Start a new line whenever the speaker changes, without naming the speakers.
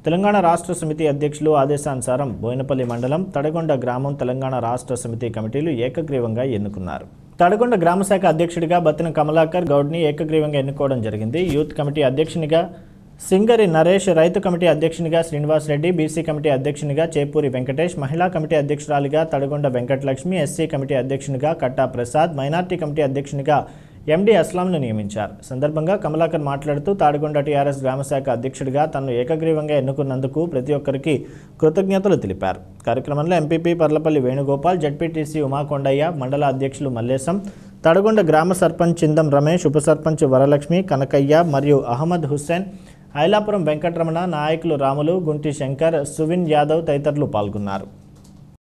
తెలంగాణ రాష్ట్ర సమితి అధ్యక్షులు ఆదేశానుసారం బోయినపల్లి మండలం తడగొండ గ్రామం తెలంగాణ రాష్ట్ర సమితి కమిటీలు ఏకగ్రీవంగా ఎన్నుకున్నారు తడగొండ గ్రామ శాఖ అధ్యక్షుడిగా బత్తిన కమలాకర్ గౌడ్ని ఏకగ్రీవంగా ఎన్నుకోవడం జరిగింది యూత్ కమిటీ అధ్యక్షునిగా సింగరి నరేష్ రైతు కమిటీ అధ్యక్షునిగా శ్రీనివాస్ రెడ్డి బీసీ కమిటీ అధ్యక్షునిగా చేపూరి వెంకటేష్ మహిళా కమిటీ అధ్యక్షురాలిగా తడగొండ వెంకటలక్ష్మి ఎస్సీ కమిటీ అధ్యక్షునిగా కట్టా ప్రసాద్ మైనార్టీ కమిటీ అధ్యక్షునిగా ఎండి అస్లాంను నియమించారు సందర్భంగా కమలాకర్ మాట్లాడుతూ తాడికొండ టీఆర్ఎస్ గ్రామశాఖ అధ్యక్షుడిగా తనను ఏకగ్రీవంగా ఎన్నుకున్నందుకు ప్రతి ఒక్కరికి కృతజ్ఞతలు తెలిపారు కార్యక్రమంలో ఎంపీపీ పర్లపల్లి వేణుగోపాల్ జడ్పీటీసీ ఉమాకొండయ్య మండల అధ్యక్షులు మల్లేశం తడగొండ గ్రామ సర్పంచ్ చిందం రమేష్ ఉప సర్పంచ్ వరలక్ష్మి కనకయ్య మరియు అహ్మద్ హుస్సేన్ ఐలాపురం వెంకటరమణ నాయకులు రాములు గుంటి శంకర్ సువిన్ యాదవ్ తదితరులు పాల్గొన్నారు